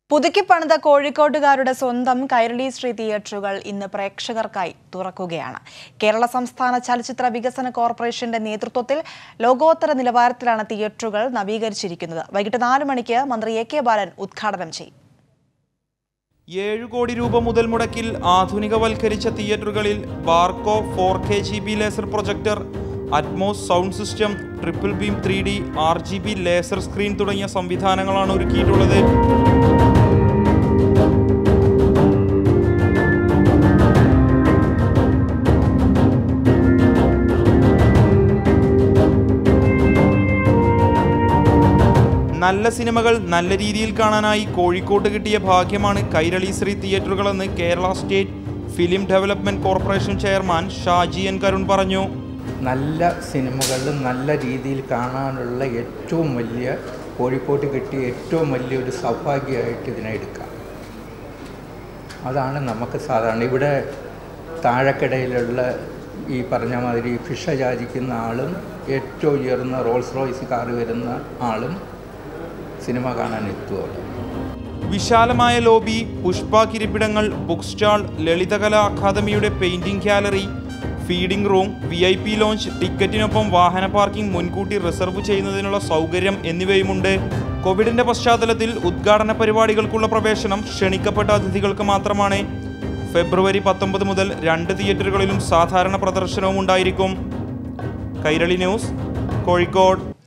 പുതുക്കി പണിത കോഴിക്കോട്ടുകാരുടെ സ്വന്തം കൈരളി ശ്രീ തിയേറ്ററുകൾ ഇന്ന് പ്രേക്ഷകർക്കായി തുറക്കുകയാണ് കേരള സംസ്ഥാന ചലച്ചിത്ര വികസന കോർപ്പറേഷന്റെ നേതൃത്വത്തിൽ ലോകോത്തര നിലവാരത്തിലാണ് തിയേറ്ററുകൾ നവീകരിച്ചിരിക്കുന്നത് വൈകിട്ട് നാല് മണിക്ക് മന്ത്രി എ കെ ബാലൻ ഉദ്ഘാടനം ചെയ്യും ഏഴ് കോടി രൂപ മുതൽ മുടക്കിൽ ആധുനികവൽക്കരിച്ച തിയേറ്ററുകളിൽ Barco four K G B laser projector Atmos sound system triple beam three D R G B laser screen തുടങ്ങിയ സംവിധാനങ്ങളാണ് ഒരുക്കിയിട്ടുള്ളത് നല്ല സിനിമകൾ നല്ല രീതിയിൽ കാണാനായി കോഴിക്കോട്ട് കിട്ടിയ ഭാഗ്യമാണ് കൈരളി ശ്രീ തിയേറ്ററുകളെന്ന് Kerala state film development corporation chairman Shaji N Karun പറഞ്ഞു നല്ല സിനിമകൾ നല്ല രീതിയിൽ കാണാനുള്ള ഏറ്റവും വലിയ കോഴിക്കോട്ട് കിട്ടിയ ഏറ്റവും വലിയൊരു സൗഭാഗ്യമായിട്ട് ഇതിനെ എടുക്കാം അതാണ് നമുക്ക് സാധാരണ ഇവിടെ താഴെക്കിടയിലുള്ള ഈ പറഞ്ഞ മാതിരി ഫിഷ യാചിക്കുന്ന ആളും ഏറ്റവും ഉയർന്ന റോൾസ് റോയ്സ് കാർ വരുന്ന ആളും സിനിമ കാണാൻ എത്തുകയുള്ളൂ വിശാലമായ ലോബി പുഷ്പ കിരിപ്പിടങ്ങൾ ബുക്ക് സ്റ്റാൾ ലളിതകലാ അക്കാദമിയുടെ painting gallery feeding room V I P lounge ടിക്കറ്റിനൊപ്പം വാഹന പാർക്കിംഗ് മുൻകൂട്ടി റിസർവ് ചെയ്യുന്നതിനുള്ള സൗകര്യം എന്നിവയുമുണ്ട് കോവിഡിന്റെ പശ്ചാത്തലത്തിൽ ഉദ്ഘാടന പരിപാടികൾക്കുള്ള പ്രവേശനം ക്ഷണിക്കപ്പെട്ട അതിഥികൾക്ക് മാത്രമാണ് ഫെബ്രുവരി പത്തൊമ്പത് മുതൽ രണ്ട് തിയേറ്ററുകളിലും സാധാരണ പ്രദർശനവും ഉണ്ടായിരിക്കും കൈരളി ന്യൂസ് കോഴിക്കോട്